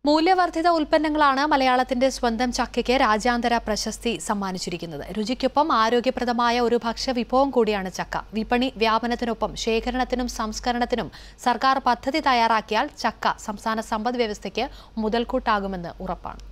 മൂല്യവർദ്ധിത ഉൽപ്പന്നങ്ങളാണ് മലയാളത്തിന്റെ സ്വന്തം ചക്കയ്ക്ക് രാജ്യാന്തര പ്രശസ്തി സമ്മാനിച്ചിരിക്കുന്നത് രുചിക്കൊപ്പം ആരോഗ്യപ്രദമായ ഒരു ഭക്ഷ്യവിഭവം കൂടിയാണ് ചക്ക വിപണി വ്യാപനത്തിനൊപ്പം ശേഖരണത്തിനും സംസ്കരണത്തിനും സർക്കാർ പദ്ധതി തയ്യാറാക്കിയാൽ ചക്ക സംസ്ഥാന സമ്പദ് വ്യവസ്ഥയ്ക്ക് മുതൽക്കൂട്ടാകുമെന്ന് ഉറപ്പാണ്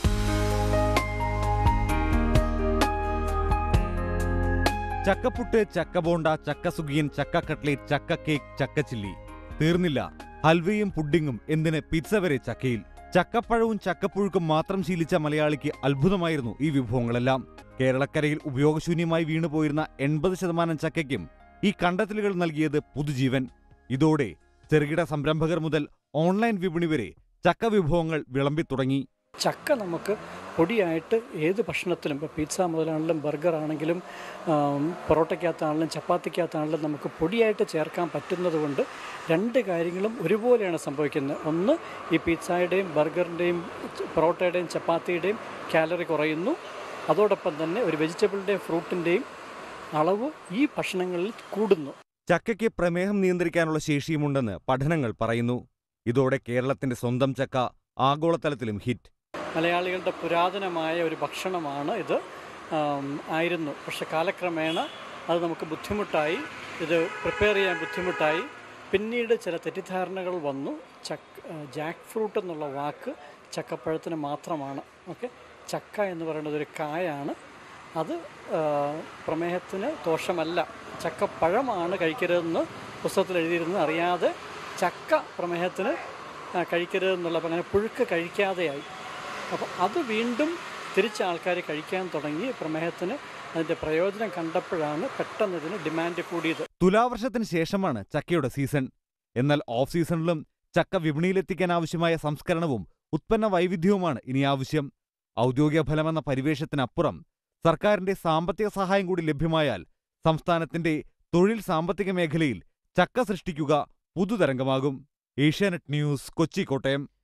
ചക്കപ്പുട്ട് ചക്കബോണ്ട ചക്കസുഗിയൻ ചക്ക കട്ട്ലേറ്റ് ചക്ക കേക്ക് ചക്ക ചില്ലി തീർന്നില്ല ഹൽവയും പുഡിങ്ങും എന്തിന് പിസ്സ വരെ ചക്കയിൽ ചക്കപ്പഴവും ചക്കപ്പുഴുക്കും മാത്രം ശീലിച്ച മലയാളിക്ക് അത്ഭുതമായിരുന്നു ഈ വിഭവങ്ങളെല്ലാം കേരളക്കരയിൽ ഉപയോഗശൂന്യമായി വീണുപോയിരുന്ന എൺപത് ശതമാനം ചക്കയ്ക്കും ഈ കണ്ടെത്തലുകൾ നൽകിയത് പുതുജീവൻ ഇതോടെ ചെറുകിട സംരംഭകർ മുതൽ ഓൺലൈൻ വിപണി വരെ ചക്ക വിഭവങ്ങൾ വിളമ്പിത്തുടങ്ങി ചക്ക നമുക്ക് പൊടിയായിട്ട് ഏത് ഭക്ഷണത്തിലും ഇപ്പോൾ പിസ്സ മുതലാണെങ്കിലും ബർഗർ ആണെങ്കിലും ആം, പൊറോട്ടയ്ക്കകത്താണെങ്കിലും ചപ്പാത്തിക്കകത്താണെങ്കിലും നമുക്ക് പൊടിയായിട്ട് ചേർക്കാൻ പറ്റുന്നത് കൊണ്ട് രണ്ട് കാര്യങ്ങളും ഒരുപോലെയാണ് സംഭവിക്കുന്നത് ഒന്ന് ഈ പിസ്സയുടെയും ബർഗറിൻ്റെയും പൊറോട്ടയുടെയും ചപ്പാത്തിയുടെയും കാലറി കുറയുന്നു അതോടൊപ്പം തന്നെ ഒരു വെജിറ്റബിളിൻ്റെയും ഫ്രൂട്ടിൻ്റെയും അളവ് ഈ ഭക്ഷണങ്ങളിൽ കൂടുന്നു ചക്കയ്ക്ക് പ്രമേഹം നിയന്ത്രിക്കാനുള്ള ശേഷിയുമുണ്ടെന്ന് പഠനങ്ങൾ പറയുന്നു ഇതോടെ കേരളത്തിന്റെ സ്വന്തം ചക്ക ആഗോളതലത്തിലും ഹിറ്റ് മലയാളികളുടെ പുരാതനമായ ഒരു ഭക്ഷണമാണ് ഇത് ആം, ആയിരുന്നു പക്ഷെ കാലക്രമേണ അത് നമുക്ക് ബുദ്ധിമുട്ടായി ഇത് പ്രിപ്പയർ ചെയ്യാൻ ബുദ്ധിമുട്ടായി പിന്നീട് ചില തെറ്റിദ്ധാരണകൾ വന്നു ചക്ക് ജാക്ക് ഫ്രൂട്ട് എന്നുള്ള വാക്ക് ചക്കപ്പഴത്തിന് മാത്രമാണ് ഓക്കെ ചക്ക എന്ന് പറയുന്നത് ഒരു കായാണ് അത് ആ, പ്രമേഹത്തിന് ദോഷമല്ല ചക്കപ്പഴമാണ് കഴിക്കരുതെന്ന് പുസ്തകത്തിൽ എഴുതിയിരുന്നത് അറിയാതെ ചക്ക പ്രമേഹത്തിന് ആ, കഴിക്കരുതെന്നുള്ള അപ്പം അങ്ങനെ പുഴുക്ക് കഴിക്കാതെയായി അപ്പോൾ അത് വീണ്ടും തിരിച്ച് ആൾക്കാർ കഴിക്കാൻ തുടങ്ങി പ്രമേഹത്തിന് അതിൻ്റെ പ്രയോജനം കണ്ടപ്പോഴാണ് പെട്ടെന്ന് ഇതിന് ഡിമാൻഡ് കൂടിയത് തുലാവർഷത്തിന് ശേഷമാണ് ചക്കയുടെ സീസൺ എന്നാൽ ഓഫ് സീസണിലും ചക്ക വിപണിയിലെത്തിക്കാൻ ആവശ്യമായ സംസ്കരണവും ഉത്പന്ന വൈവിധ്യവുമാണ് ഇനി ആവശ്യം ഔദ്യോഗിക ഫലമെന്ന പരിവേഷത്തിനപ്പുറം സർക്കാരിന്റെ സാമ്പത്തിക സഹായം കൂടി ലഭ്യമായാൽ സംസ്ഥാനത്തിന്റെ തൊഴിൽ സാമ്പത്തിക മേഖലയിൽ ചക്ക സൃഷ്ടിക്കുക പുതുതരംഗമാകും ഏഷ്യാനെറ്റ് ന്യൂസ് കൊച്ചി കോട്ടയം